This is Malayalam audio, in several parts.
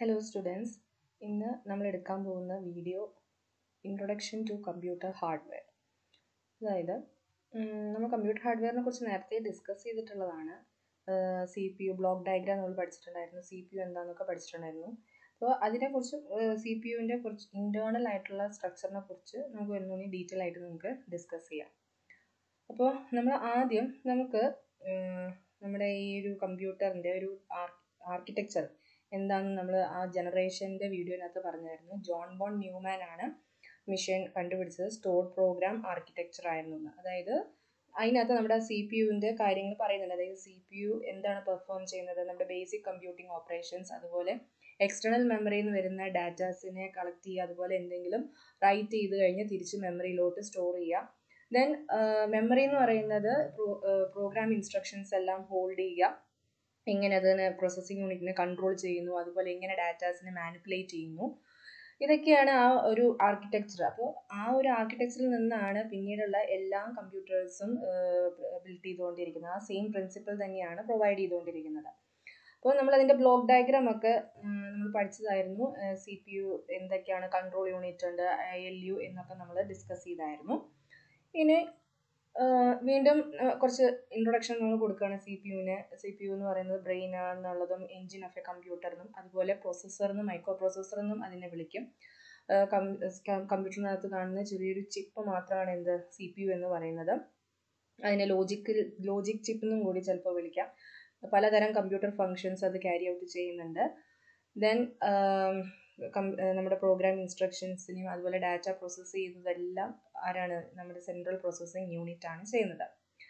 ഹലോ സ്റ്റുഡൻസ് ഇന്ന് നമ്മൾ എടുക്കാൻ പോകുന്ന video introduction to computer hardware അതായത് നമ്മൾ കമ്പ്യൂട്ടർ ഹാർഡ്വെയറിനെ കുറിച്ച് നേരത്തെ ഡിസ്കസ് ചെയ്തിട്ടുള്ളതാണ് C P U block diagram നമ്മൾ പഠിച്ചിട്ടുണ്ടായിരുന്നു സി പി യു എന്താണെന്നൊക്കെ പഠിച്ചിട്ടുണ്ടായിരുന്നു അപ്പോൾ അതിനെക്കുറിച്ച് സി പി യുവിൻ്റെ കുറച്ച് ഇൻറ്റേർണൽ ആയിട്ടുള്ള സ്ട്രക്ചറിനെ കുറിച്ച് നമുക്ക് ഒന്നുകൂടി ഡീറ്റെയിൽ ആയിട്ട് നമുക്ക് ഡിസ്കസ് ചെയ്യാം അപ്പോൾ നമ്മൾ ആദ്യം നമുക്ക് നമ്മുടെ ഈ ഒരു കമ്പ്യൂട്ടറിൻ്റെ ഒരു ആർക്കിടെക്ചർ എന്താണെന്ന് നമ്മൾ ആ ജനറേഷൻ്റെ വീഡിയോനകത്ത് പറഞ്ഞായിരുന്നു ജോൺ ബോൺ ന്യൂമാൻ ആണ് മിഷൻ കണ്ടുപിടിച്ചത് സ്റ്റോർ പ്രോഗ്രാം ആർക്കിടെക്ചർ ആയിരുന്നു അതായത് അതിനകത്ത് നമ്മുടെ സി പി യുവിൻ്റെ കാര്യങ്ങൾ പറയുന്നുണ്ട് അതായത് സി പി യു എന്താണ് പെർഫോം ചെയ്യുന്നത് നമ്മുടെ ബേസിക് കമ്പ്യൂട്ടിംഗ് ഓപ്പറേഷൻസ് അതുപോലെ എക്സ്റ്റേണൽ മെമ്മറിയിൽ നിന്ന് വരുന്ന ഡാറ്റാസിനെ കളക്ട് ചെയ്യുക അതുപോലെ എന്തെങ്കിലും റൈറ്റ് ചെയ്ത് കഴിഞ്ഞ് തിരിച്ച് മെമ്മറിയിലോട്ട് സ്റ്റോർ ചെയ്യുക ദെൻ മെമ്മറി എന്ന് പറയുന്നത് പ്രോഗ്രാം ഇൻസ്ട്രക്ഷൻസ് എല്ലാം ഹോൾഡ് ചെയ്യുക എങ്ങനെ അതിനെ പ്രോസസ്സിംഗ് യൂണിറ്റിനെ കൺട്രോൾ ചെയ്യുന്നു അതുപോലെ എങ്ങനെ ഡാറ്റാസിനെ മാനിപ്പുലേറ്റ് ചെയ്യുന്നു ഇതൊക്കെയാണ് ആ ഒരു ആർക്കിടെക്ചർ അപ്പോൾ ആ ഒരു ആർക്കിടെക്ചറിൽ നിന്നാണ് പിന്നീടുള്ള എല്ലാ കമ്പ്യൂട്ടേഴ്സും ബിൽഡ് ചെയ്തുകൊണ്ടിരിക്കുന്നത് ആ സെയിം പ്രിൻസിപ്പിൾ തന്നെയാണ് പ്രൊവൈഡ് ചെയ്തുകൊണ്ടിരിക്കുന്നത് അപ്പോൾ നമ്മൾ അതിൻ്റെ ബ്ലോക്ക് ഡയഗ്രാം ഒക്കെ നമ്മൾ പഠിച്ചതായിരുന്നു സി പി യു എന്തൊക്കെയാണ് കൺട്രോൾ യൂണിറ്റ് ഉണ്ട് ഐ എൽ യു എന്നൊക്കെ നമ്മൾ ഡിസ്കസ് ചെയ്തായിരുന്നു ഇനി വീണ്ടും കുറച്ച് ഇൻട്രൊഡക്ഷൻ നമ്മൾ കൊടുക്കുകയാണ് സി പി യുവിന് സി പി യു എന്ന് പറയുന്നത് ബ്രെയിൻ എന്നുള്ളതും എഞ്ചിൻ ഓഫ് എ കമ്പ്യൂട്ടർ എന്നും അതുപോലെ പ്രൊസസ്സർ എന്നും മൈക്രോ പ്രൊസസ്സർ എന്നും അതിനെ വിളിക്കും കമ്പ്യൂട്ടറിനകത്ത് കാണുന്ന ചെറിയൊരു ചിപ്പ് മാത്രമാണ് എന്ത് സി പി യു എന്ന് പറയുന്നത് അതിനെ ലോജിക്കൽ ലോജിക് ചിപ്പ് എന്നും കൂടി ചിലപ്പോൾ വിളിക്കാം പലതരം കമ്പ്യൂട്ടർ ഫങ്ഷൻസ് അത് ക്യാരി ഔട്ട് ചെയ്യുന്നുണ്ട് ദെൻ നമ്മുടെ പ്രോഗ്രാം ഇൻസ്ട്രക്ഷൻസിനെയും അതുപോലെ ഡാറ്റ പ്രോസസ്സ് ചെയ്യുന്നതെല്ലാം ആരാണ് നമ്മുടെ സെൻട്രൽ പ്രോസസ്സിംഗ് യൂണിറ്റ് ആണ് ചെയ്യുന്നത്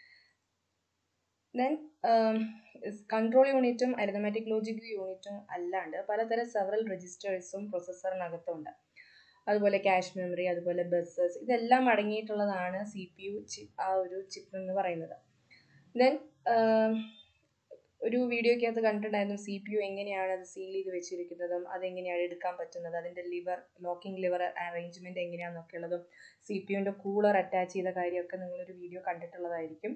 ദെൻ കൺട്രോൾ യൂണിറ്റും അരിതമാറ്റിക് ലോജിക് യൂണിറ്റും അല്ലാണ്ട് പലതരം സെവറൽ രജിസ്റ്റേഴ്സും പ്രൊസസ്സറിനകത്തുണ്ട് അതുപോലെ ക്യാഷ് മെമ്മറി അതുപോലെ ബസ്സസ് ഇതെല്ലാം അടങ്ങിയിട്ടുള്ളതാണ് സി പി യു ചിപ്പ് ആ ഒരു ചിപ്പ് എന്ന് പറയുന്നത് ദെൻ ഒരു വീഡിയോയ്ക്കകത്ത് കണ്ടിട്ടുണ്ടായിരുന്നു സി പി യു എങ്ങനെയാണ് അത് സീൽ ചെയ്ത് വെച്ചിരിക്കുന്നതും അതെങ്ങനെയാണ് എടുക്കാൻ പറ്റുന്നത് അതിൻ്റെ ലിവർ ലോക്കിംഗ് ലിവർ അറേഞ്ച്മെൻറ്റ് എങ്ങനെയാണെന്നൊക്കെ ഉള്ളതും സി പി യുവിൻ്റെ കൂളർ അറ്റാച്ച് ചെയ്ത കാര്യമൊക്കെ നിങ്ങളൊരു വീഡിയോ കണ്ടിട്ടുള്ളതായിരിക്കും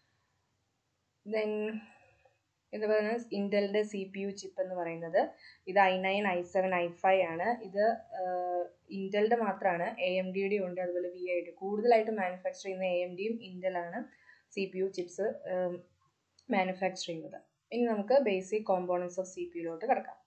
ദെൻ ഇത് പറയുന്നത് ഇൻ്റലിൻ്റെ സി പി യു ചിപ്പ് എന്ന് പറയുന്നത് ഇത് I nine I seven I five ആണ് ഇത് ഇൻ്റലിൻ്റെ മാത്രമാണ് എ എം ഡിയുടെ ഉണ്ട് അതുപോലെ വി ഐ ഡി കൂടുതലായിട്ട് മാനുഫാക്ചർ ചെയ്യുന്ന എ എം ഡിയും ഇൻ്റലാണ് C P U chips manufacture ചെയ്യുന്നത് ഇനി നമുക്ക് basic components of C P യുയിലോട്ട് കിടക്കാം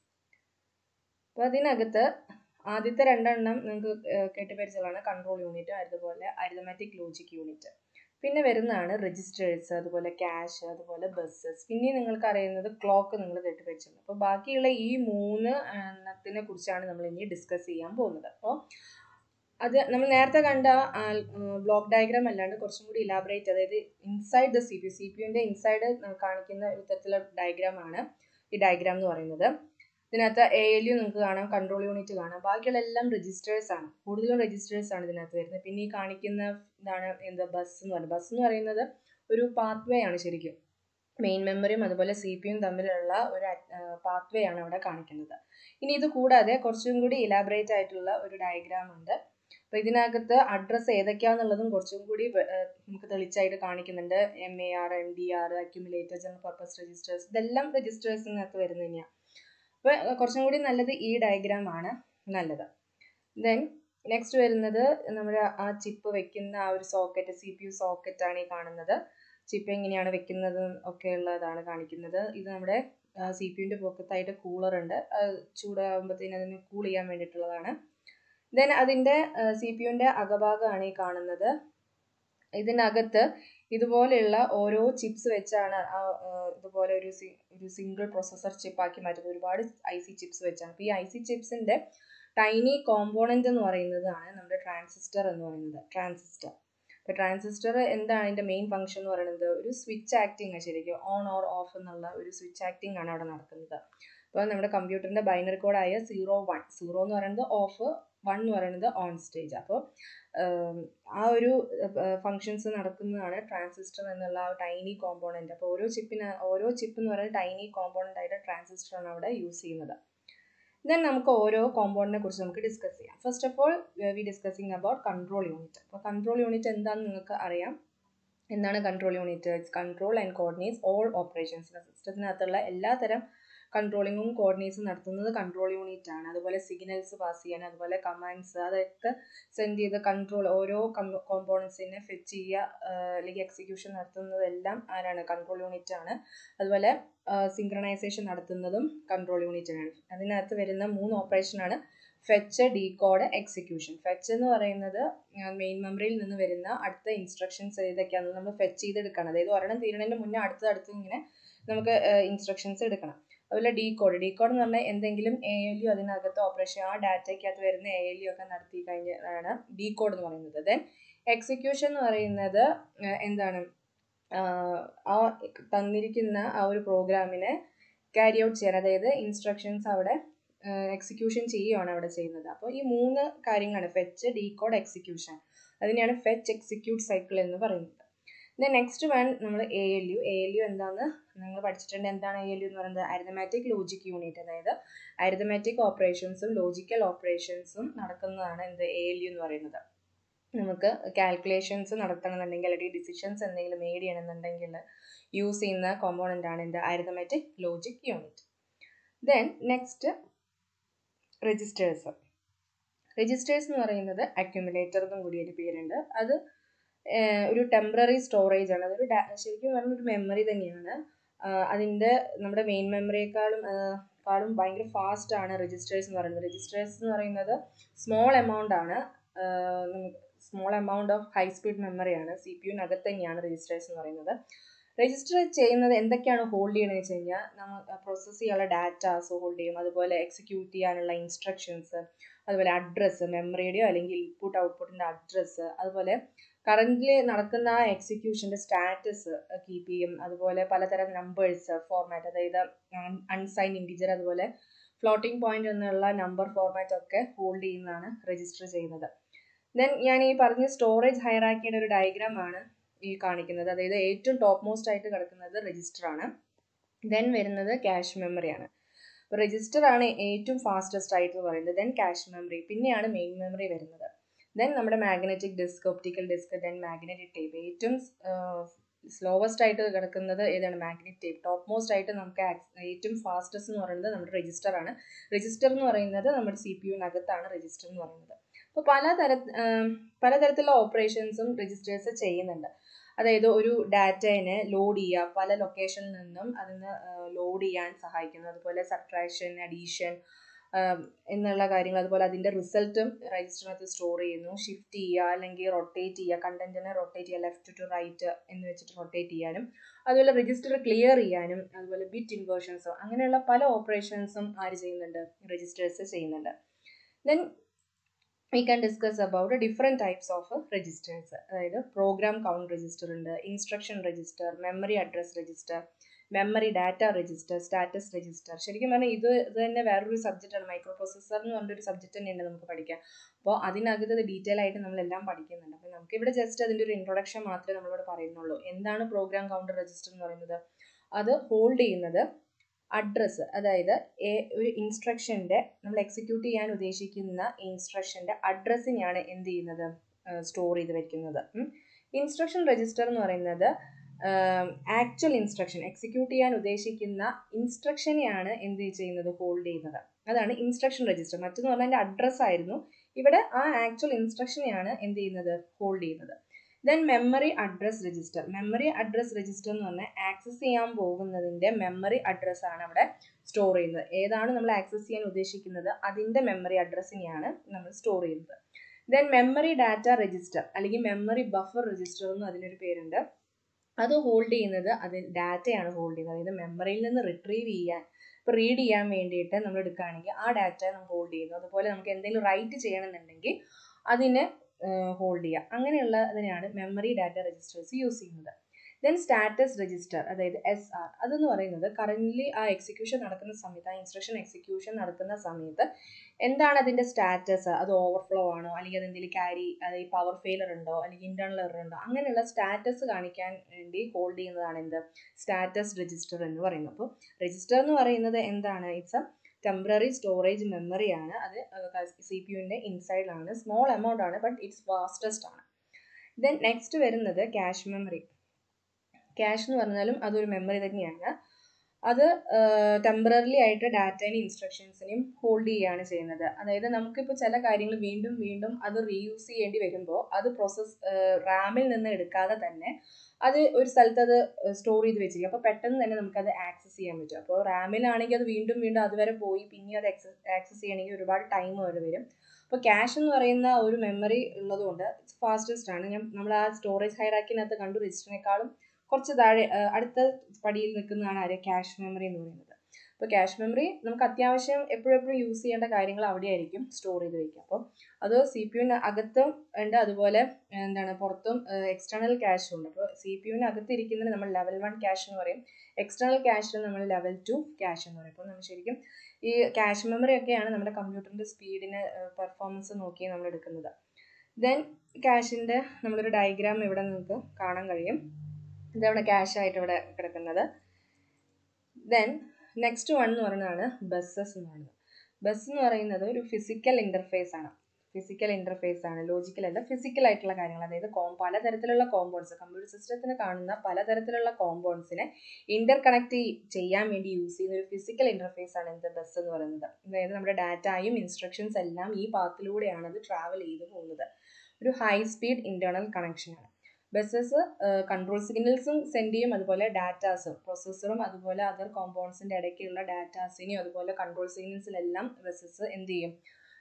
അപ്പോൾ അതിനകത്ത് ആദ്യത്തെ രണ്ടെണ്ണം നിങ്ങൾക്ക് കേട്ടുപരിചയമാണ് കൺട്രോൾ യൂണിറ്റ് അതുപോലെ അരിതമാറ്റിക് ലോജിക് യൂണിറ്റ് പിന്നെ വരുന്നതാണ് രജിസ്റ്റേഴ്സ് അതുപോലെ ക്യാഷ് അതുപോലെ ബസ്സസ് പിന്നെ നിങ്ങൾക്ക് അറിയുന്നത് ക്ലോക്ക് നിങ്ങൾ കേട്ടുപരിച്ചിട്ടുണ്ട് അപ്പോൾ ബാക്കിയുള്ള ഈ മൂന്ന് എണ്ണത്തിനെ കുറിച്ചാണ് നമ്മൾ ഇനി ഡിസ്കസ് ചെയ്യാൻ പോകുന്നത് അപ്പോൾ അത് നമ്മൾ നേരത്തെ കണ്ട ബ്ലോക്ക് ഡയഗ്രാം അല്ലാണ്ട് കുറച്ചും കൂടി ഇലാബറേറ്റ് അതായത് inside the C P C P യുവിൻ്റെ ഇൻസൈഡ് കാണിക്കുന്ന ഒരു തരത്തിലുള്ള ഡയഗ്രാം ആണ് ഈ ഡയഗ്രാം എന്ന് പറയുന്നത് ഇതിനകത്ത് എ എൽ യു നിങ്ങൾക്ക് കാണാം കൺട്രോൾ യൂണിറ്റ് കാണാം ബാക്കിയുള്ള എല്ലാം രജിസ്റ്റേഴ്സ് ആണ് കൂടുതലും രജിസ്റ്റേഴ്സ് ആണ് ഇതിനകത്ത് വരുന്നത് പിന്നെ ഈ കാണിക്കുന്ന ഇതാണ് എന്താ ബസ് എന്ന് പറയുന്നത് ബസ് എന്ന് പറയുന്നത് ഒരു പാത്ത് വേ ആണ് ശരിക്കും മെയിൻ മെമ്മറിയും അതുപോലെ സി പി യും തമ്മിലുള്ള ഒരു പാത്ത് വേ ആണ് അവിടെ കാണിക്കുന്നത് ഇനി ഇത് കൂടാതെ കുറച്ചും കൂടി ഇലാബറേറ്റ് ആയിട്ടുള്ള ഒരു ഡയഗ്രാം ഉണ്ട് അപ്പോൾ ഇതിനകത്ത് അഡ്രസ്സ് ഏതൊക്കെയാണെന്നുള്ളതും കുറച്ചും കൂടി നമുക്ക് തെളിച്ചായിട്ട് കാണിക്കുന്നുണ്ട് M A R M D R accumulator general purpose registers ഇതെല്ലാം രജിസ്റ്റേഴ്സിനകത്ത് വരുന്നത് തന്നെയാണ് അപ്പോൾ കുറച്ചും കൂടി നല്ലത് ഈ ഡയഗ്രാം ആണ് നല്ലത് ദെൻ നെക്സ്റ്റ് വരുന്നത് നമ്മുടെ ആ ചിപ്പ് വെക്കുന്ന ആ ഒരു socket C P U socket ആണ് ഈ കാണുന്നത് ചിപ്പ് എങ്ങനെയാണ് വെക്കുന്നത് ഒക്കെ ഉള്ളതാണ് കാണിക്കുന്നത് ഇത് നമ്മുടെ സി പി യുവിൻ്റെ പൊക്കത്തായിട്ട് കൂളർ ഉണ്ട് ചൂടാകുമ്പോഴത്തേന് അതിന് കൂൾ ചെയ്യാൻ വേണ്ടിയിട്ടുള്ളതാണ് ദെൻ അതിൻ്റെ സി പി യുവിൻ്റെ അകഭാഗമാണ് ഈ കാണുന്നത് ഇതിനകത്ത് ഇതുപോലെയുള്ള ഓരോ ചിപ്സ് വെച്ചാണ് ഇതുപോലെ ഒരു ഒരു സിംഗിൾ പ്രൊസസ്സർ ചിപ്പാക്കി മാറ്റുന്നത് ഒരുപാട് ഐ സി ചിപ്സ് വെച്ചാണ് അപ്പോൾ ഈ ഐ സി ചിപ്സിൻ്റെ ടൈനി കോമ്പോണൻ്റ് എന്ന് പറയുന്നതാണ് നമ്മുടെ ട്രാൻസിസ്റ്റർ എന്ന് പറയുന്നത് ട്രാൻസിസ്റ്റർ അപ്പോൾ ട്രാൻസിസ്റ്റർ എന്താണ് അതിൻ്റെ മെയിൻ ഫംഗ്ഷൻ എന്ന് പറയുന്നത് ഒരു സ്വിച്ച് ആക്ടിങ് ശരിക്കും ഓൺ ഓർ ഓഫ് എന്നുള്ള ഒരു സ്വിച്ച് ആക്ടിങ് ആണ് അവിടെ നടക്കുന്നത് അപ്പോൾ നമ്മുടെ കമ്പ്യൂട്ടറിൻ്റെ ബൈനറി കോഡായ സീറോ വൺ സീറോ എന്ന് പറയുന്നത് ഓഫ് വൺ എന്ന് പറയുന്നത് ഓൺ സ്റ്റേജ് അപ്പോൾ ആ ഒരു ഫങ്ഷൻസ് നടക്കുന്നതാണ് ട്രാൻസിസ്റ്റർ എന്നുള്ള ആ ടൈനി കോമ്പോണൻറ്റ് അപ്പോൾ ഓരോ ചിപ്പിന് ഓരോ ചിപ്പ് എന്ന് പറയുന്നത് ടൈനി കോമ്പോണൻ്റ് ആയിട്ട് ട്രാൻസിസ്റ്ററാണ് അവിടെ യൂസ് ചെയ്യുന്നത് ദെൻ നമുക്ക് ഓരോ കോമ്പൗണ്ടിനെ കുറിച്ച് നമുക്ക് ഡിസ്കസ് ചെയ്യാം first of all we discussing about control unit അപ്പോൾ കൺട്രോൾ യൂണിറ്റ് എന്താണെന്ന് നിങ്ങൾക്ക് അറിയാം എന്താണ് control unit it's control and coordinates all operations സിസ്റ്റത്തിനകത്തുള്ള എല്ലാ തരം കൺട്രോളിങ്ങും കോർഡിനേറ്റ്സും നടത്തുന്നത് കൺട്രോൾ യൂണിറ്റ് ആണ് അതുപോലെ സിഗ്നൽസ് പാസ് ചെയ്യാൻ അതുപോലെ കമാൻഡ്സ് അതൊക്കെ സെൻഡ് ചെയ്ത് കൺട്രോൾ ഓരോ കോമ്പോണൻസിനെ ഫെച്ച് ചെയ്യുക അല്ലെങ്കിൽ എക്സിക്യൂഷൻ നടത്തുന്നതെല്ലാം ആരാണ് കൺട്രോൾ യൂണിറ്റ് ആണ് അതുപോലെ സിങ്ക്രണൈസേഷൻ നടത്തുന്നതും കൺട്രോൾ യൂണിറ്റ് ആണ് അതിനകത്ത് വരുന്ന മൂന്ന് ഓപ്പറേഷനാണ് ഫെച്ച് ഡീകോഡ് എക്സിക്യൂഷൻ ഫെച്ച് എന്ന് പറയുന്നത് മെയിൻ മെമ്മറിയിൽ നിന്ന് വരുന്ന അടുത്ത ഇൻസ്ട്രക്ഷൻസ് ഏതൊക്കെയാണെന്ന് നമ്മൾ ഫെച്ച് ചെയ്തെടുക്കണം അതായത് ഒരെണ്ണം തീരണതിന് മുന്നേ അടുത്ത അടുത്ത് ഇങ്ങനെ നമുക്ക് ഇൻസ്ട്രക്ഷൻസ് എടുക്കണം അതുപോലെ ഡീകോഡ് ഡീകോഡ് എന്ന് പറഞ്ഞാൽ എന്തെങ്കിലും എ എൽ യു അതിനകത്ത് ഓപ്പറേഷൻ ആ ഡാറ്റയ്ക്കകത്ത് വരുന്ന എ എൽ യു ഒക്കെ നടത്തി കഴിഞ്ഞാണ് ഡീകോഡ് എന്ന് പറയുന്നത് ദെൻ എക്സിക്യൂഷൻ എന്ന് പറയുന്നത് എന്താണ് ആ തന്നിരിക്കുന്ന ആ ഒരു പ്രോഗ്രാമിനെ ക്യാരി ഔട്ട് ചെയ്യാൻ അതായത് ഇൻസ്ട്രക്ഷൻസ് അവിടെ എക്സിക്യൂഷൻ ചെയ്യുകയാണ് അവിടെ ചെയ്യുന്നത് അപ്പോൾ ഈ മൂന്ന് കാര്യങ്ങളാണ് ഫെച്ച് ഡീകോഡ് എക്സിക്യൂഷൻ അതിനെയാണ് ഫെച്ച് എക്സിക്യൂട്ട് സൈക്കിൾ എന്ന് പറയുന്നത് ദെൻ നെക്സ്റ്റ് വൺ നമ്മൾ A L U A L U എന്താണെന്ന് നിങ്ങൾ പഠിച്ചിട്ടുണ്ട് എന്താണ് എ എൽ യു എന്ന് പറയുന്നത് അരിതമാറ്റിക് ലോജിക് യൂണിറ്റ് അതായത് അരിതമാറ്റിക് ഓപ്പറേഷൻസും ലോജിക്കൽ ഓപ്പറേഷൻസും നടക്കുന്നതാണ് എന്ത് എ എൽ യു എന്ന് പറയുന്നത് നമുക്ക് കാൽക്കുലേഷൻസ് നടത്തണമെന്നുണ്ടെങ്കിൽ അല്ലെങ്കിൽ ഡിസിഷൻസ് എന്തെങ്കിലും മേഡ് ചെയ്യണമെന്നുണ്ടെങ്കിൽ യൂസ് ചെയ്യുന്ന കോമ്പോണൻ്റ് ആണ് എന്ത് arithmetic logic unit then next registers registers എന്ന് പറയുന്നത് അക്യുമുലേറ്റർ എന്നും കൂടി ഒരു പേരുണ്ട് അത് ഒരു ടെമ്പററി സ്റ്റോറേജ് ആണ് അതൊരു ശരിക്കും പറഞ്ഞ ഒരു മെമ്മറി തന്നെയാണ് അതിൻ്റെ നമ്മുടെ മെയിൻ മെമ്മറിയേക്കാളും കാളും ഭയങ്കര ഫാസ്റ്റ് ആണ് രജിസ്റ്റേഴ്സ് എന്ന് പറയുന്നത് രജിസ്റ്റേഴ്സ് എന്ന് പറയുന്നത് സ്മോൾ എമൗണ്ട് ആണ് small amount of high speed മെമ്മറിയാണ് സി പി യുനകത്ത് തന്നെയാണ് രജിസ്റ്റേഴ്സ് എന്ന് പറയുന്നത് രജിസ്റ്റർ ചെയ്യുന്നത് എന്തൊക്കെയാണ് ഹോൾഡ് ചെയ്യണമെന്ന് വെച്ച് കഴിഞ്ഞാൽ നമ്മൾ പ്രോസസ്സ് ചെയ്യാനുള്ള ഡാറ്റാസ് ഹോൾഡ് ചെയ്യും അതുപോലെ എക്സിക്യൂട്ട് ചെയ്യാനുള്ള ഇൻസ്ട്രക്ഷൻസ് അതുപോലെ അഡ്രസ്സ് മെമ്മറിയുടെയോ അല്ലെങ്കിൽ ഇൻപുട്ട് ഔട്ട്പുട്ടിൻ്റെ അഡ്രസ്സ് അതുപോലെ കറൻ്റ് നടക്കുന്ന ആ എക്സിക്യൂഷൻ്റെ സ്റ്റാറ്റസ് കീപ്പ് ചെയ്യും അതുപോലെ പലതരം നമ്പേഴ്സ് ഫോർമാറ്റ് അതായത് അൺസൈൻ ഇൻറ്റിജർ അതുപോലെ ഫ്ലോട്ടിംഗ് പോയിന്റ് എന്നുള്ള നമ്പർ ഫോർമാറ്റ് ഒക്കെ ഹോൾഡ് ചെയ്യുന്നതാണ് രജിസ്റ്റർ ചെയ്യുന്നത് ദെൻ ഞാൻ ഈ പറഞ്ഞ സ്റ്റോറേജ് ഹയറാക്കിയുടെ ഒരു ഡയഗ്രാം ആണ് ഈ കാണിക്കുന്നത് അതായത് ഏറ്റവും ടോപ്പ് മോസ്റ്റ് ആയിട്ട് കിടക്കുന്നത് രജിസ്റ്റർ ആണ് ദെൻ വരുന്നത് ക്യാഷ് മെമ്മറിയാണ് രജിസ്റ്റർ ആണ് ഏറ്റവും ഫാസ്റ്റസ്റ്റ് ആയിട്ട് പറയുന്നത് ദെൻ ക്യാഷ് മെമ്മറി പിന്നെയാണ് മെയിൻ മെമ്മറി വരുന്നത് ദെൻ നമ്മുടെ magnetic disk optical disk then magnetic tape ഏറ്റവും സ്ലോവസ്റ്റ് ആയിട്ട് കിടക്കുന്നത് ഏതാണ് മാഗ്നറ്റിക് ടേപ്പ് ടോപ്പ് മോസ്റ്റ് ആയിട്ട് നമുക്ക് ഏറ്റവും ഫാസ്റ്റസ്റ്റ് എന്ന് പറയുന്നത് നമ്മുടെ രജിസ്റ്റർ ആണ് രജിസ്റ്റർ എന്ന് പറയുന്നത് നമ്മുടെ സി പി യുനകത്താണ് രജിസ്റ്റർ എന്ന് പറയുന്നത് അപ്പോൾ പലതര പലതരത്തിലുള്ള ഓപ്പറേഷൻസും രജിസ്റ്റേഴ്സ് ചെയ്യുന്നുണ്ട് അതായത് ഒരു ഡാറ്റേനെ ലോഡ് ചെയ്യുക പല ലൊക്കേഷനിൽ നിന്നും അതിന് ലോഡ് ചെയ്യാൻ സഹായിക്കുന്നു അതുപോലെ സബ്ട്രാക്ഷൻ അഡീഷൻ എന്നുള്ള കാര്യങ്ങൾ അതുപോലെ അതിൻ്റെ റിസൾട്ടും രജിസ്റ്ററിനകത്ത് സ്റ്റോർ ചെയ്യുന്നു ഷിഫ്റ്റ് ചെയ്യുക അല്ലെങ്കിൽ റൊട്ടേറ്റ് ചെയ്യുക കണ്ടന്റിനെ റൊട്ടേറ്റ് ചെയ്യുക ലെഫ്റ്റ് ടു റൈറ്റ് എന്ന് വെച്ചിട്ട് റൊട്ടേറ്റ് ചെയ്യാനും അതുപോലെ രജിസ്റ്റർ ക്ലിയർ ചെയ്യാനും അതുപോലെ ബിറ്റ് ഇൻവേർഷൻസോ അങ്ങനെയുള്ള പല ഓപ്പറേഷൻസും ആര് ചെയ്യുന്നുണ്ട് രജിസ്റ്റേഴ്സ് ചെയ്യുന്നുണ്ട് then we can discuss about different types of registers അതായത് പ്രോഗ്രാം കൗണ്ട് രജിസ്റ്റർ ഉണ്ട് instruction register memory address register memory data register status register ശരിക്കും പറഞ്ഞാൽ ഇത് ഇത് തന്നെ വേറൊരു സബ്ജക്റ്റാണ് മൈക്രോ പ്രോസസ്സർ എന്ന് പറഞ്ഞൊരു സബ്ജക്റ്റ് തന്നെയുണ്ട് നമുക്ക് പഠിക്കാം അപ്പോൾ അതിനകത്ത് ഇത് ഡീറ്റെയിൽ ആയിട്ട് നമ്മളെല്ലാം പഠിക്കുന്നുണ്ട് അപ്പോൾ നമുക്ക് ഇവിടെ ജസ്റ്റ് അതിൻ്റെ ഒരു ഇൻട്രൊഡക്ഷൻ മാത്രമേ നമ്മളിവിടെ പറയുന്നുള്ളൂ എന്താണ് പ്രോഗ്രാം കൗണ്ടർ രജിസ്റ്റർ എന്ന് പറയുന്നത് അത് ഹോൾഡ് ചെയ്യുന്നത് അഡ്രസ്സ് അതായത് ഒരു ഇൻസ്ട്രക്ഷൻ്റെ നമ്മൾ എക്സിക്യൂട്ട് ചെയ്യാൻ ഉദ്ദേശിക്കുന്ന ഇൻസ്ട്രക്ഷൻ്റെ അഡ്രസ്സിനെയാണ് എന്ത് ചെയ്യുന്നത് സ്റ്റോർ ചെയ്ത് വെക്കുന്നത് ഇൻസ്ട്രക്ഷൻ രജിസ്റ്റർ എന്ന് പറയുന്നത് ആക്ച്വൽ ഇൻസ്ട്രക്ഷൻ എക്സിക്യൂട്ട് ചെയ്യാൻ ഉദ്ദേശിക്കുന്ന ഇൻസ്ട്രക്ഷനെയാണ് എന്ത് ചെയ്യുന്നത് ഹോൾഡ് ചെയ്യുന്നത് അതാണ് ഇൻസ്ട്രക്ഷൻ രജിസ്റ്റർ മറ്റെന്ന് പറഞ്ഞാൽ അതിൻ്റെ അഡ്രസ്സ് ആയിരുന്നു ഇവിടെ ആ ആക്ച്വൽ ഇൻസ്ട്രക്ഷനെയാണ് എന്ത് ചെയ്യുന്നത് ഹോൾഡ് ചെയ്യുന്നത് then memory address register memory address register എന്ന് പറഞ്ഞാൽ ആക്സസ് ചെയ്യാൻ പോകുന്നതിൻ്റെ മെമ്മറി അഡ്രസ്സ് ആണ് അവിടെ സ്റ്റോർ ചെയ്യുന്നത് ഏതാണ് നമ്മൾ ആക്സസ് ചെയ്യാൻ ഉദ്ദേശിക്കുന്നത് അതിൻ്റെ മെമ്മറി അഡ്രസ്സിനെയാണ് നമ്മൾ സ്റ്റോർ ചെയ്യുന്നത് ദെൻ മെമ്മറി ഡാറ്റ രജിസ്റ്റർ അല്ലെങ്കിൽ മെമ്മറി ബഫർ രജിസ്റ്റർ എന്നും അതിനൊരു പേരുണ്ട് അത് ഹോൾഡ് ചെയ്യുന്നത് അത് ഡാറ്റയാണ് ഹോൾഡ് ചെയ്യുന്നത് അതായത് മെമ്മറിയിൽ നിന്ന് റിട്രീവ് ചെയ്യാൻ ഇപ്പോൾ റീഡ് ചെയ്യാൻ വേണ്ടിയിട്ട് നമ്മൾ എടുക്കുകയാണെങ്കിൽ ആ ഡാറ്റ നമ്മൾ ഹോൾഡ് ചെയ്യുന്നു അതുപോലെ നമുക്ക് എന്തെങ്കിലും റൈറ്റ് ചെയ്യണമെന്നുണ്ടെങ്കിൽ അതിനെ ഹോൾഡ് ചെയ്യുക അങ്ങനെയുള്ള അതിനെയാണ് മെമ്മറി ഡാറ്റ രജിസ്റ്റേഴ്സ് യൂസ് ചെയ്യുന്നത് ദെൻ സ്റ്റാറ്റസ് രജിസ്റ്റർ അതായത് എസ് ആർ അതെന്ന് പറയുന്നത് കറൻ്റ്ലി ആ എക്സിക്യൂഷൻ നടക്കുന്ന സമയത്ത് ആ ഇൻസ്ട്രക്ഷൻ എക്സിക്യൂഷൻ നടക്കുന്ന സമയത്ത് എന്താണ് അതിൻ്റെ സ്റ്റാറ്റസ് അത് ഓവർഫ്ലോ ആണോ അല്ലെങ്കിൽ അത് എന്തെങ്കിലും ക്യാരി അതായത് പവർ ഫെയിലർ ഉണ്ടോ അല്ലെങ്കിൽ ഇൻറ്റേർണൽ എറർ ഉണ്ടോ അങ്ങനെയുള്ള സ്റ്റാറ്റസ് കാണിക്കാൻ വേണ്ടി ഹോൾഡ് ചെയ്യുന്നതാണ് എന്ത് സ്റ്റാറ്റസ് രജിസ്റ്റർ എന്ന് പറയുന്നത് അപ്പോൾ രജിസ്റ്റർ എന്ന് പറയുന്നത് എന്താണ് ഇറ്റ്സ് എ ടെമ്പററി സ്റ്റോറേജ് മെമ്മറിയാണ് അത് സി പി യുവിൻ്റെ ഇൻസൈഡിലാണ് സ്മോൾ എമൗണ്ട് ആണ് ബട്ട് ഇറ്റ്സ് ഫാസ്റ്റസ്റ്റ് ആണ് ദെൻ നെക്സ്റ്റ് വരുന്നത് ക്യാഷ് മെമ്മറി ക്യാഷ് എന്ന് പറഞ്ഞാലും അതൊരു മെമ്മറി തന്നെയാണ് അത് ടെമ്പററി ആയിട്ട് ഡാറ്റേനെയും ഇൻസ്ട്രക്ഷൻസിനെയും ഹോൾഡ് ചെയ്യുകയാണ് ചെയ്യുന്നത് അതായത് നമുക്കിപ്പോൾ ചില കാര്യങ്ങൾ വീണ്ടും വീണ്ടും അത് റീയൂസ് ചെയ്യേണ്ടി വരുമ്പോൾ അത് പ്രോസസ് റാമിൽ നിന്ന് എടുക്കാതെ തന്നെ അത് ഒരു സ്ഥലത്ത് അത് സ്റ്റോർ ചെയ്ത് വെച്ചിരിക്കും അപ്പോൾ പെട്ടെന്ന് തന്നെ നമുക്കത് ആക്സസ് ചെയ്യാൻ പറ്റും അപ്പോൾ റാമിലാണെങ്കിൽ അത് വീണ്ടും വീണ്ടും അതുവരെ പോയി പിന്നെ അത് ആക്സസ് ചെയ്യണമെങ്കിൽ ഒരുപാട് ടൈം വരെ വരും അപ്പോൾ ക്യാഷ് എന്ന് പറയുന്ന ഒരു മെമ്മറി ഉള്ളതുകൊണ്ട് ഫാസ്റ്റസ്റ്റ് ആണ് ഞാൻ നമ്മൾ ആ സ്റ്റോറേജ് ഹൈറാക്കിനകത്ത് കണ്ടു രജിസ്റ്ററിനേക്കാളും കുറച്ച് താഴെ അടുത്ത പടിയിൽ നിൽക്കുന്നതാണ് ആര് ക്യാഷ് മെമ്മറി എന്ന് പറയുന്നത് അപ്പോൾ ക്യാഷ് മെമ്മറി നമുക്ക് അത്യാവശ്യം എപ്പോഴെപ്പോഴും യൂസ് ചെയ്യേണ്ട കാര്യങ്ങൾ അവിടെ ആയിരിക്കും സ്റ്റോർ ചെയ്ത് വയ്ക്കുക അപ്പോൾ അത് സി പി യുവിന് അകത്തും ഉണ്ട് അതുപോലെ എന്താണ് പുറത്തും എക്സ്റ്റേണൽ ക്യാഷും ഉണ്ട് അപ്പോൾ സി പി യുവിന് അകത്ത് ഇരിക്കുന്നത് നമ്മൾ ലെവൽ വൺ ക്യാഷ് എന്ന് പറയും എക്സ്റ്റേണൽ ക്യാഷിൽ നമ്മൾ ലെവൽ ടു ക്യാഷ് എന്ന് പറയും അപ്പോൾ നമ്മൾ ശരിക്കും ഈ ക്യാഷ് മെമ്മറി ഒക്കെയാണ് നമ്മുടെ കമ്പ്യൂട്ടറിൻ്റെ സ്പീഡിന് പെർഫോമൻസ് നോക്കി നമ്മൾ എടുക്കുന്നത് ദെൻ ക്യാഷിൻ്റെ നമ്മളൊരു ഡയഗ്രാം ഇവിടെ നിങ്ങൾക്ക് കാണാൻ കഴിയും ഇതവിടെ ക്യാഷ് ആയിട്ട് ഇവിടെ കിടക്കുന്നത് ദെൻ നെക്സ്റ്റ് വൺ എന്ന് പറയുന്നതാണ് ബസ്സസ് എന്ന് പറയുന്നത് ബസ് എന്ന് പറയുന്നത് ഒരു ഫിസിക്കൽ ഇൻ്റർഫേസ് ആണ് ഫിസിക്കൽ ഇൻ്റർഫേസ് ആണ് ലോജിക്കൽ അല്ല ഫിസിക്കൽ ആയിട്ടുള്ള കാര്യങ്ങൾ അതായത് കോം പലതരത്തിലുള്ള കോമ്പൗണ്ട്സ് കമ്പ്യൂട്ടർ സിസ്റ്റത്തിന് കാണുന്ന പലതരത്തിലുള്ള കോമ്പൗണ്ട്സിനെ ഇന്റർ കണക്ട് ചെയ്യാൻ വേണ്ടി യൂസ് ചെയ്യുന്ന ഒരു ഫിസിക്കൽ ഇൻ്റർഫേസ് ആണ് എന്ത് ബസ് എന്ന് പറയുന്നത് അതായത് നമ്മുടെ ഡാറ്റയും ഇൻസ്ട്രക്ഷൻസ് എല്ലാം ഈ പാത്തിലൂടെയാണ് അത് ട്രാവൽ ചെയ്ത് പോകുന്നത് ഒരു ഹൈ സ്പീഡ് ഇന്റേണൽ കണക്ഷൻ ആണ് ബസ്സസ് കൺട്രോൾ സിഗ്നൽസും സെൻഡ് ചെയ്യും അതുപോലെ ഡാറ്റാസും പ്രൊസസ്സറും അതുപോലെ അതർ കോമ്പൗണ്ട്സിൻ്റെ ഇടയ്ക്കുള്ള ഡാറ്റാസിനെയും അതുപോലെ കൺട്രോൾ സിഗ്നൽസിലെല്ലാം ബസ്സസ് എന്ത് ചെയ്യും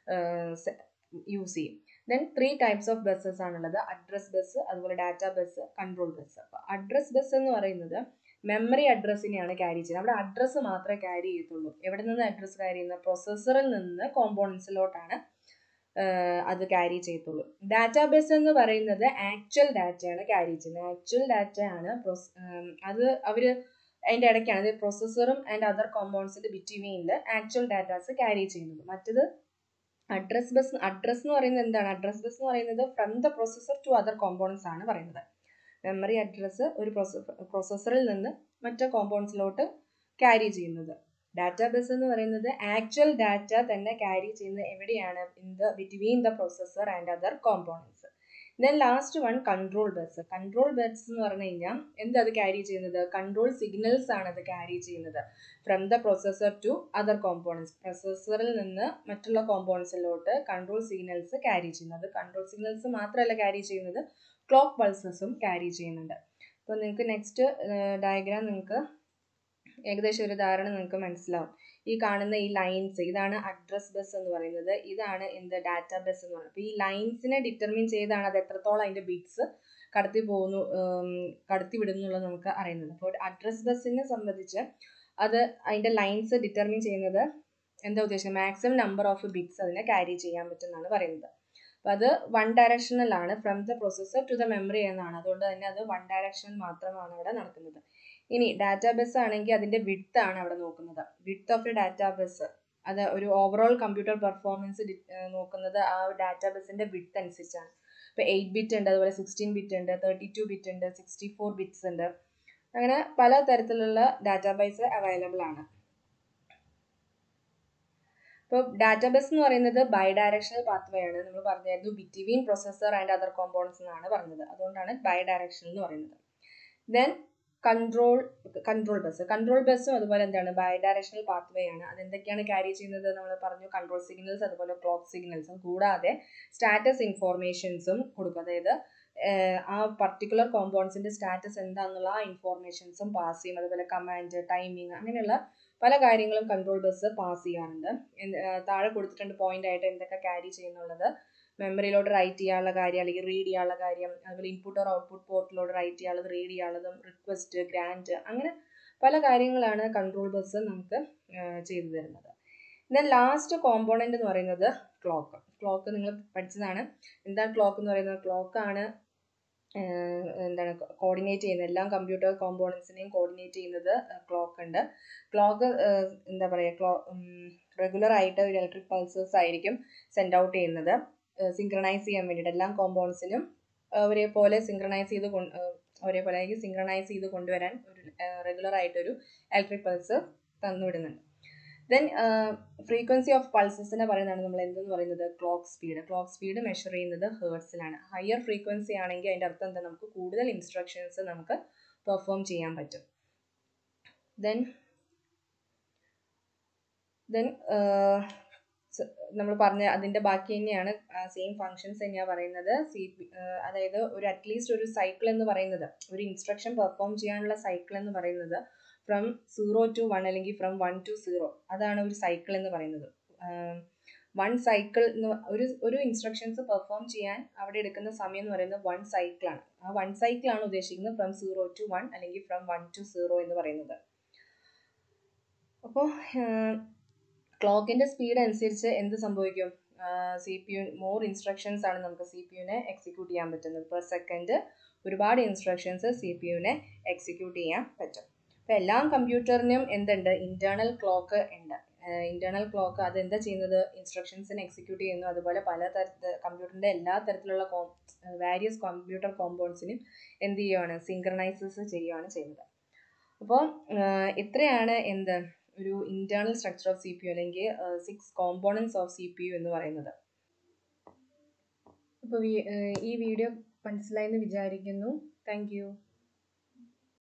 യൂസ് ചെയ്യും then three types of busses ആണുള്ളത് അഡ്രസ് ബസ് അതുപോലെ ഡാറ്റ ബസ് കൺട്രോൾ ബസ് അപ്പോൾ അഡ്രസ് ബസ് എന്ന് പറയുന്നത് മെമ്മറി അഡ്രസ്സിനെയാണ് ക്യാരി ചെയ്യുന്നത് അവിടെ അഡ്രസ്സ് മാത്രമേ ക്യാരി ചെയ്യത്തുള്ളൂ എവിടെ നിന്ന് അഡ്രസ്സ് ക്യാരി ചെയ്യുന്നത് പ്രൊസസ്സറിൽ നിന്ന് കോമ്പോണൻസിലോട്ടാണ് അത് ക്യാരി ചെയ്യത്തുള്ളൂ ഡാറ്റാബേസ് എന്ന് പറയുന്നത് ആക്ച്വൽ ഡാറ്റയാണ് ക്യാരി ചെയ്യുന്നത് ആക്ച്വൽ ഡാറ്റയാണ് അത് അവർ അതിൻ്റെ ഇടയ്ക്കാണ് അത് പ്രൊസസ്സറും ആൻഡ് അതർ കോമ്പൗണ്ട്സിൻ്റെ ബിറ്റ്വീനിൽ ആക്ച്വൽ ഡാറ്റാസ് ക്യാരി ചെയ്യുന്നത് മറ്റത് അഡ്രസ് ബസ് അഡ്രസ് എന്ന് പറയുന്നത് എന്താണ് അഡ്രസ് ബസ് എന്ന് പറയുന്നത് from the processor to other components ആണ് പറയുന്നത് മെമ്മറി അഡ്രസ്സ് ഒരു പ്രൊസസ്സറിൽ നിന്ന് മറ്റു കോമ്പൗണ്ട്സിലോട്ട് ക്യാരി ചെയ്യുന്നത് ഡാറ്റാബേസ് എന്ന് പറയുന്നത് ആക്ച്വൽ ഡാറ്റ തന്നെ ക്യാരി ചെയ്യുന്നത് എവിടെയാണ് in the between the processor and other components then last one control bus control bus എന്ന് പറഞ്ഞു കഴിഞ്ഞാൽ എന്താ അത് ക്യാരി ചെയ്യുന്നത് കൺട്രോൾ സിഗ്നൽസ് ആണ് അത് ക്യാരി ചെയ്യുന്നത് from the processor to other components പ്രൊസസ്സറിൽ നിന്ന് മറ്റുള്ള കോമ്പോണൻസിലോട്ട് കൺട്രോൾ സിഗ്നൽസ് ക്യാരി ചെയ്യുന്നത് കൺട്രോൾ സിഗ്നൽസ് മാത്രമല്ല ക്യാരി ചെയ്യുന്നത് ക്ലോക്ക് പൾസസും ക്യാരി ചെയ്യുന്നുണ്ട് അപ്പോൾ നിങ്ങൾക്ക് നെക്സ്റ്റ് ഡയഗ്രാം നിങ്ങൾക്ക് ഏകദേശം ഒരു ധാരണ നിങ്ങൾക്ക് മനസ്സിലാവും ഈ കാണുന്ന ഈ ലൈൻസ് ഇതാണ് അഡ്രസ് ബസ് എന്ന് പറയുന്നത് ഇതാണ് എന്ത് ഡാറ്റ ബസ് എന്ന് പറയുന്നത് അപ്പോൾ ഈ ലൈൻസിനെ ഡിറ്റർമിൻ ചെയ്താണ് അത് എത്രത്തോളം അതിൻ്റെ ബിറ്റ്സ് കടത്തി പോകുന്നു കടത്തി വിടുന്നുള്ളത് നമുക്ക് അറിയുന്നത് അപ്പോൾ അഡ്രസ് ബസ്സിനെ സംബന്ധിച്ച് അത് അതിൻ്റെ ലൈൻസ് ഡിറ്റർമിൻ ചെയ്യുന്നത് എന്താ ഉദ്ദേശിക്കുന്നത് മാക്സിമം നമ്പർ ഓഫ് ബിറ്റ്സ് അതിനെ ക്യാരി ചെയ്യാൻ പറ്റുമെന്നാണ് പറയുന്നത് അപ്പോൾ അത് വൺ ഡയറക്ഷനിലാണ് from the processor to the memory എന്നാണ് അതുകൊണ്ട് തന്നെ അത് വൺ ഡയറക്ഷനിൽ മാത്രമാണ് അവിടെ നടക്കുന്നത് ഇനി ഡാറ്റാബേസ് ആണെങ്കിൽ അതിൻ്റെ വിഡ്ത്ത് ആണ് അവിടെ നോക്കുന്നത് വിഡ്ത്ത് ഓഫ് എ ഡാറ്റാബേസ് അത് ഒരു ഓവറോൾ കമ്പ്യൂട്ടർ പെർഫോമൻസ് നോക്കുന്നത് ആ ഡാറ്റാബേസിൻ്റെ വിഡ്ത്ത് അനുസരിച്ചാണ് ഇപ്പോൾ എയ്റ്റ് ബിറ്റ് ഉണ്ട് അതുപോലെ സിക്സ്റ്റീൻ ബിറ്റ് ഉണ്ട് തേർട്ടി ടു ബിറ്റ് ഉണ്ട് സിക്സ്റ്റി ഫോർ ബിറ്റ്സ് ഉണ്ട് അങ്ങനെ പല തരത്തിലുള്ള ഡാറ്റാബേസ് അവൈലബിൾ ആണ് ഇപ്പോൾ ഡാറ്റാബേസ് എന്ന് പറയുന്നത് ബൈ ഡയറക്ഷണൽ പാത്വേ ആണ് നമ്മൾ പറഞ്ഞായിരുന്നു between processor and other components എന്നാണ് പറഞ്ഞത് അതുകൊണ്ടാണ് ബൈ ഡയറക്ഷണൽ എന്ന് പറയുന്നത് then control control bus control ബസ്സും അതുപോലെ എന്താണ് ബൈ ഡയറക്ഷണൽ പാത്വേ ആണ് അതെന്തൊക്കെയാണ് ക്യാരി ചെയ്യുന്നത് നമ്മൾ പറഞ്ഞു കൺട്രോൾ സിഗ്നൽസ് അതുപോലെ ക്ലോക്ക് സിഗ്നൽസും കൂടാതെ സ്റ്റാറ്റസ് ഇൻഫോർമേഷൻസും കൊടുക്കും അതായത് ആ പർട്ടിക്കുലർ കോമ്പൗണ്ട്സിന്റെ സ്റ്റാറ്റസ് എന്താണെന്നുള്ള ആ ഇൻഫോർമേഷൻസും പാസ് ചെയ്യും അതുപോലെ കമാൻഡ് ടൈമിങ് അങ്ങനെയുള്ള പല കാര്യങ്ങളും കൺട്രോൾ ബസ് പാസ് ചെയ്യാറുണ്ട് താഴെ കൊടുത്തിട്ടുണ്ട് പോയിന്റ് ആയിട്ട് എന്തൊക്കെ ക്യാരി ചെയ്യുന്നുള്ളത് മെമ്മറിയിലോട്ട് റൈറ്റ് ചെയ്യാനുള്ള കാര്യം അല്ലെങ്കിൽ റീഡ് ചെയ്യാനുള്ള കാര്യം അതുപോലെ ഇൻപുട്ട് ഓർ ഔട്ട്പുട്ട് പോർട്ടിലോട്ട് റൈറ്റ് ചെയ്യാനുള്ളത് റീഡ് ചെയ്യാനുള്ളതും റിക്വസ്റ്റ് ഗ്രാൻഡ് അങ്ങനെ പല കാര്യങ്ങളാണ് കൺട്രോൾ ബസ് നമുക്ക് ചെയ്തു തരുന്നത് ദെൻ ലാസ്റ്റ് കോമ്പോണൻ്റ് എന്ന് പറയുന്നത് ക്ലോക്ക് ക്ലോക്ക് നിങ്ങൾ പഠിച്ചതാണ് എന്താണ് ക്ലോക്ക് എന്ന് പറയുന്നത് ക്ലോക്കാണ് എന്താണ് കോർഡിനേറ്റ് ചെയ്യുന്നത് എല്ലാ കമ്പ്യൂട്ടർ കോമ്പോണൻസിനെയും കോർഡിനേറ്റ് ചെയ്യുന്നത് ക്ലോക്ക് ഉണ്ട് ക്ലോക്ക് എന്താ പറയുക ക്ലോ റെഗുലർ ആയിട്ട് ഒരു ഇലക്ട്രിക് പൾസസ് ആയിരിക്കും സെൻഡ് ഔട്ട് ചെയ്യുന്നത് സിങ്ക്രണൈസ് ചെയ്യാൻ വേണ്ടിയിട്ട് എല്ലാ കോമ്പൗണ്ട്സിനും ഒരേപോലെ സിങ്ക്രണൈസ് ചെയ്ത് ഒരേപോലെ സിങ്ക്രണൈസ് ചെയ്ത് കൊണ്ടുവരാൻ ഒരു റെഗുലർ ആയിട്ടൊരു ഇലക്ട്രിക് പൾസ് തന്നുവിടുന്നുണ്ട് ദെൻ ഫ്രീക്വൻസി ഓഫ് പൾസസിനെ പറയുന്നതാണ് നമ്മൾ എന്തെന്ന് പറയുന്നത് clock speed clock speed measure ചെയ്യുന്നത് ഹേർട്സിലാണ് ഹയർ ഫ്രീക്വൻസി ആണെങ്കിൽ അതിൻ്റെ അർത്ഥം എന്താ നമുക്ക് കൂടുതൽ ഇൻസ്ട്രക്ഷൻസ് നമുക്ക് പെർഫോം ചെയ്യാൻ പറ്റും ദെൻ ദെൻ നമ്മൾ പറഞ്ഞ അതിൻ്റെ ബാക്കി തന്നെയാണ് സെയിം ഫങ്ഷൻസ് തന്നെയാണ് പറയുന്നത് സി പി അതായത് ഒരു അറ്റ്ലീസ്റ്റ് ഒരു സൈക്കിൾ എന്ന് പറയുന്നത് ഒരു ഇൻസ്ട്രക്ഷൻ പെർഫോം ചെയ്യാനുള്ള സൈക്കിൾ എന്ന് പറയുന്നത് ഫ്രം സീറോ ടു വൺ അല്ലെങ്കിൽ ഫ്രം വൺ ടു സീറോ അതാണ് ഒരു സൈക്കിൾ എന്ന് പറയുന്നത് വൺ സൈക്കിൾ ഒരു ഒരു ഇൻസ്ട്രക്ഷൻസ് പെർഫോം ചെയ്യാൻ അവിടെ എടുക്കുന്ന സമയം എന്ന് പറയുന്നത് വൺ സൈക്കിളാണ് ആ വൺ സൈക്കിളാണ് ഉദ്ദേശിക്കുന്നത് ഫ്രം സീറോ ടു വൺ അല്ലെങ്കിൽ ഫ്രം വൺ ടു സീറോ എന്ന് പറയുന്നത് അപ്പോൾ ക്ലോക്കിൻ്റെ സ്പീഡ് അനുസരിച്ച് എന്ത് സംഭവിക്കും C P U more instructions ആണ് നമുക്ക് സി പി യുവിനെ എക്സിക്യൂട്ട് ചെയ്യാൻ പറ്റുന്നത് പെർ സെക്കൻഡ് ഒരുപാട് ഇൻസ്ട്രക്ഷൻസ് സി പി യുവിനെ എക്സിക്യൂട്ട് ചെയ്യാൻ പറ്റും അപ്പോൾ എല്ലാ കമ്പ്യൂട്ടറിനും എന്തുണ്ട് ഇൻറ്റേർണൽ ക്ലോക്ക് ഉണ്ട് ഇൻറ്റേർണൽ ക്ലോക്ക് അത് എന്താ ചെയ്യുന്നത് ഇൻസ്ട്രക്ഷൻസിനെ എക്സിക്യൂട്ട് ചെയ്യുന്നു അതുപോലെ പല തരത്തിൽ കമ്പ്യൂട്ടറിൻ്റെ എല്ലാ തരത്തിലുള്ള കോ വാരിയസ് കമ്പ്യൂട്ടർ കോമ്പൗണ്ട്സിനും എന്ത് ചെയ്യുവാണ് സിങ്ക്രണൈസസ് ചെയ്യുകയാണ് ചെയ്യുന്നത് അപ്പോൾ ഇത്രയാണ് എന്ത് ഒരു internal structure of C P U അല്ലെങ്കിൽ six components of C P U എന്ന് പറയുന്നത് അപ്പോൾ ഈ വീഡിയോ മനസ്സിലായെന്ന് വിചാരിക്കുന്നു താങ്ക്